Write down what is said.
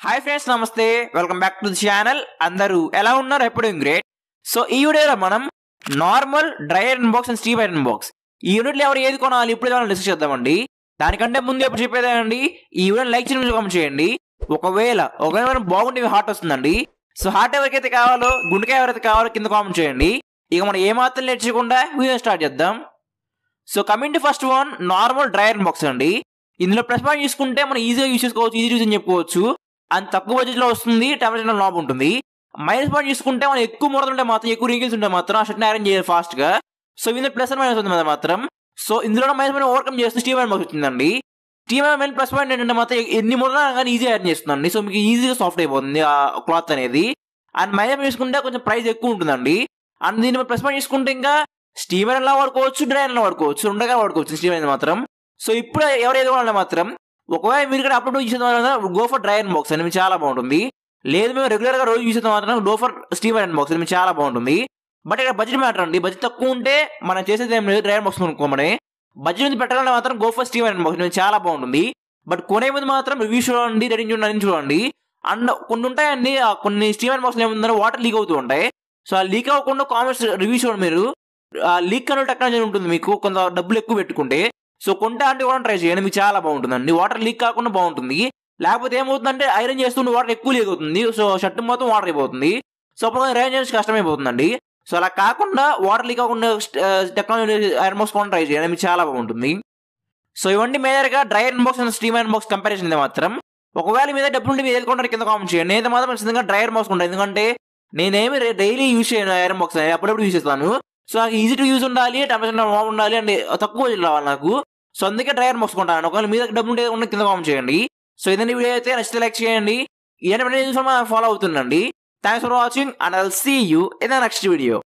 hi friends నమస్తే welcome back to the channel అందరూ ఎలా ఉన్నారు ఎప్పుడు గ్రేట్ సో ఈ వీడియోలో మనం normal dry iron box and steam iron box ఈ యూనిట్లో ఎవరు ఏది కొనాలి ఇప్పుడు మనం డిస్కస్ చేద్దామండి దానికంటే ముందు ఎప్పుడు చెప్పేదేనండి ఈ వీడియోని లైక్ చేయడం కామెంట్ చేయండి ఒకవేళ ఒకవేళ మనం బాగుంటే హార్ట్ వస్తుందండి సో హార్ట్ ఎవరికైతే కావాలో గుండెకాయ ఎవరైతే కావాలో కింద కామెంట్ చేయండి ఇక మనం ఏమాత్రం నేర్చుకుండా వీడియో స్టార్ట్ చేద్దాం so coming to first one normal dry iron box అండి ఇందులో ప్లస్ పాయింట్ చూసుకుంటే మనం ఈజీగా యూస్ చేసుకోవచ్చు ఈజీ యూజ్ అని చెప్పుకోవచ్చు అండ్ తక్కువ బడ్జెట్ లో వస్తుంది టెంపరేచర్ లాబ్ ఉంటుంది మైనస్ పాయింట్ చూసుకుంటే మనం ఎక్కువ ముడతలు ఉంటే మాత్రం ఎక్కువ రింగిల్స్ ఉంటే మాత్రం ఆ షర్ట్ని ఐరన్ చేయాలి ఫాస్ట్ గా సో ఇందులో ప్లస్ అండ్ మైనస్ ఉంది కదా మాత్రం సో ఇందులో మైనస్ పాయింట్ ఓవర్కమ్ చేస్తే స్టీమ్ ఐరన్ బాక్స్ వచ్చిందండి స్టీమ్ ఐరన్ ప్లస్ పాయింట్ ఏంటంటే మాత్రం ఎన్ని ముడతలు కానీ ఈజీ ఐరన్ చేస్తుందండి సో మీకు ఈజీగా సాఫ్ట్ అయిపోతుంది ఆ క్లాత్ అనేది అండ్ మైనస్ పాయింట్ చూసుకుంటే కొంచెం ప్రైస్ ఎక్కువ ఉంటుందండి అండ్ దీన్ని ప్లస్ పాయింట్ చూసుకుంటే ఇంకా స్టీమ్ ఐరన్ లా వాడుకోవచ్చు డ్రై ఐరన్ లా వాడుకోవచ్చు ఉండగా వాడుకోవచ్చు స్టీమ్ ఐరన్ మాత్రం సో ఇప్పుడు ఎవరు ఏది కొనాలి మాత్రం ఒకవేళ మీరు ఇక్కడ అప్లోడ్ చేసిన go for dry iron box అని మీకు చాలా బాగుంటుంది లేదు మేము రెగ్యులర్ గా రోజు చూసేది మాత్రం go for steam iron box అని మీకు చాలా బాగుంటుంది బట్ ఇక్కడ బడ్జెట్ మ్యాటర్ అండి బడ్జెట్ తక్కువ ఉంటే మనం చేసేది ఏం లేదు డ్రై ఐరన్ బాక్స్ కొనుక్కోమని బడ్జెట్ నుంచి పెట్టాలంటే మాత్రం go for steam iron box చాలా బాగుంటుంది బట్ కొనే ముందు మాత్రం రివ్యూ చూడండి రేటింగ్ చూడండి చూడండి అండ్ కొన్ని ఉంటాయండి ఆ కొన్ని స్టీమ్ ఐరన్ బాక్స్ ఏముందంటే వాటర్ లీక్ అవుతూ ఉంటాయి సో ఆ లీక్ అవ్వకుండా కామెంట్స్ రివ్యూ చూడండి మీరు ఆ లీక్ కంట్రోల్ టెక్నాలజీ ఉంటుంది మీకు కొంత డబ్బులు ఎక్కువ పెట్టుకుంటే సో కొంటే అంటే కూడా ట్రై చేయండి మీకు చాలా బాగుంటుందండి వాటర్ లీక్ కాకుండా బాగుంటుంది లేకపోతే ఏమవుతుందంటే ఐరన్ చేస్తుంటే వాటర్ ఎక్కువ లీక్ అవుతుంది సో షర్ట్ మొత్తం వాటర్ అయిపోతుంది సో అప్పుడు ఐరన్ చేసి కష్టమైపోతుందండి సో అలా కాకుండా వాటర్ లీక్ అవ్వకుండా టెక్నాలజీ ఐరన్ బాక్స్ కూడా ట్రై చేయండి మీకు చాలా బాగుంటుంది సో ఇవన్నీ మేజర్గా dry iron box and steam iron box comparison ఇది మాత్రం ఒకవేళ మీద డబ్బులు ఉంటే మీరు ఏది కొంటారు కింద కామెంట్ చేయండి నేనైతే మాత్రం ఖచ్చితంగా డ్రై ఐరన్ బాక్స్ ఉంటాను ఎందుకంటే నేనేమి డైలీ యూజ్ చేయను ఐరన్ బాక్స్ అప్పుడప్పుడు యూజ్ చేస్తాను సో నాకు ఈజీ టు యూజ్ ఉండాలి టెంపరేచర్ ఉండాలి అండ్ తక్కువ రావాలి నాకు సో అందుకే డ్రైవర్ మోసుకుంటాను ఒకవేళ మీద డబ్బులు ఉంటే ఉన్న కింద కామెంట్ చేయండి సో ఇదని వీడియో అయితే నచ్చితే లైక్ చేయండి ఇవన్నీ ఫాలో అవుతుండండి thanks for watching and I'll see you in the next video